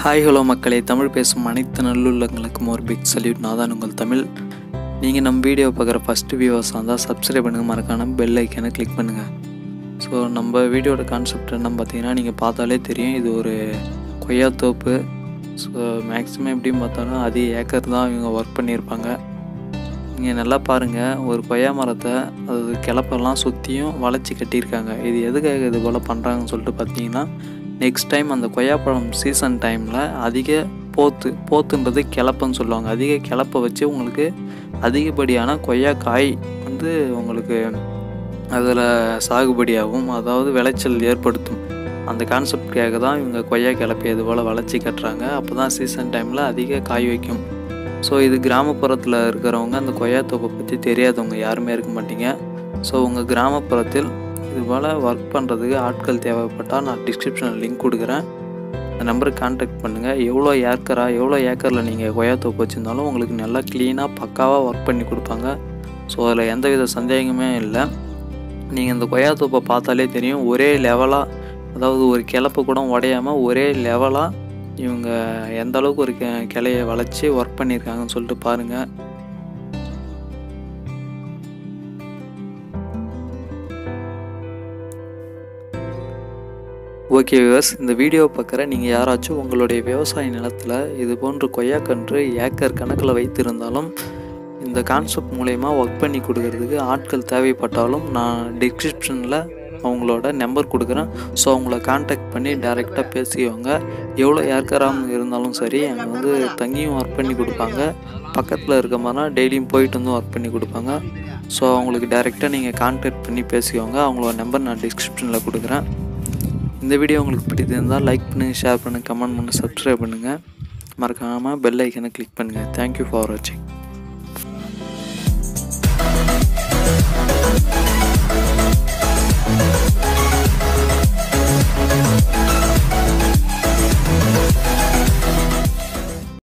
hi hello மக்களே தமிழ் பேசும் அனைத்து நல்லுள்ளங்களுக்கும் ஒரு பிக் சல்யூட் நான் தான் உங்கள் தமிழ் நீங்கள் நம்ம வீடியோ பார்க்குற ஃபஸ்ட்டு வியூவர்ஸாக இருந்தால் சப்ஸ்கிரைப் பண்ணுங்கள் மறக்காம பெல் ஐக்கனை கிளிக் பண்ணுங்கள் ஸோ நம்ம வீடியோட கான்செப்ட் என்னன்னு பார்த்தீங்கன்னா நீங்கள் பார்த்தாலே தெரியும் இது ஒரு கொய்யாத்தோப்பு ஸோ மேக்ஸிமம் எப்படின்னு பார்த்தாலும் அதிக ஏக்கர் தான் இவங்க ஒர்க் பண்ணியிருப்பாங்க நீங்கள் நல்லா பாருங்கள் ஒரு கொய்யா மரத்தை அது கிளப்பெல்லாம் சுற்றியும் வளைச்சி கட்டியிருக்காங்க இது எதுக்காக இது போல் பண்ணுறாங்கன்னு சொல்லிட்டு பார்த்தீங்கன்னா நெக்ஸ்ட் டைம் அந்த கொய்யாப்பழம் சீசன் டைமில் அதிக போத்து போத்துன்றது கிளப்புன்னு சொல்லுவாங்க அதிக கிளப்பை வச்சு உங்களுக்கு அதிகப்படியான கொய்யாக்காய் வந்து உங்களுக்கு அதில் சாகுபடியாகும் அதாவது விளைச்சல் ஏற்படுத்தும் அந்த கான்செப்டுக்காக தான் இவங்க கொய்யா கிளப்பி இது போல் வளைச்சி கட்டுறாங்க அப்போ தான் சீசன் டைமில் அதிக காய் வைக்கும் ஸோ இது கிராமப்புறத்தில் இருக்கிறவங்க அந்த கொய்யாத்தோப்பை பற்றி தெரியாதவங்க யாருமே இருக்க மாட்டீங்க ஸோ உங்கள் கிராமப்புறத்தில் இது போல் ஒர்க் பண்ணுறதுக்கு ஆட்கள் தேவைப்பட்டால் நான் டிஸ்கிரிப்ஷனில் லிங்க் கொடுக்குறேன் அந்த நம்பருக்கு கான்டாக்ட் பண்ணுங்கள் எவ்வளோ ஏக்கரா எவ்வளோ ஏக்கரில் நீங்கள் கொய்யாத்தோப்பு வச்சுருந்தாலும் உங்களுக்கு நல்லா க்ளீனாக பக்காவாக ஒர்க் பண்ணி கொடுப்பாங்க ஸோ அதில் எந்தவித சந்தேகமே இல்லை நீங்கள் இந்த கொய்யாத்தோப்பை பார்த்தாலே தெரியும் ஒரே லெவலாக அதாவது ஒரு கிளப்பு கூட உடையாமல் ஒரே லெவலாக இவங்க எந்த அளவுக்கு ஒரு கி- கிளைய வளைச்சி ஒர்க் பண்ணியிருக்காங்கன்னு சொல்லிட்டு பாருங்கள் ஓகே விவர்ஸ் இந்த வீடியோ பார்க்குற நீங்கள் யாராச்சும் உங்களுடைய விவசாய நிலத்தில் இது போன்ற கொய்யாக்கன்று ஏக்கர் கணக்கில் வைத்திருந்தாலும் இந்த கான்செப்ட் மூலயமா ஒர்க் பண்ணி கொடுக்கறதுக்கு ஆட்கள் தேவைப்பட்டாலும் நான் டிஸ்கிரிப்ஷனில் அவங்களோட நம்பர் கொடுக்குறேன் ஸோ அவங்கள காண்டாக்ட் பண்ணி டைரெக்டாக பேசிக்கோங்க எவ்வளோ ஏக்கராம் இருந்தாலும் சரி அங்கே வந்து தங்கியும் ஒர்க் பண்ணி கொடுப்பாங்க பக்கத்தில் இருக்க மாதிரினா டெய்லியும் போயிட்டு வந்து ஒர்க் பண்ணி கொடுப்பாங்க ஸோ அவங்களுக்கு டைரெக்டாக நீங்கள் கான்டாக்ட் பண்ணி பேசிக்கோங்க அவங்களோட நம்பர் நான் டிஸ்கிரிப்ஷனில் கொடுக்குறேன் இந்த வீடியோ உங்களுக்கு பிடித்திருந்தால் லைக் பண்ணுங்கள் ஷேர் பண்ணுங்கள் கமெண்ட் பண்ணுங்கள் சப்ஸ்கிரைப் பண்ணுங்கள் மறக்காமல் பெல் ஐக்கனை கிளிக் பண்ணுங்கள் தேங்க்யூ ஃபார் வாட்சிங்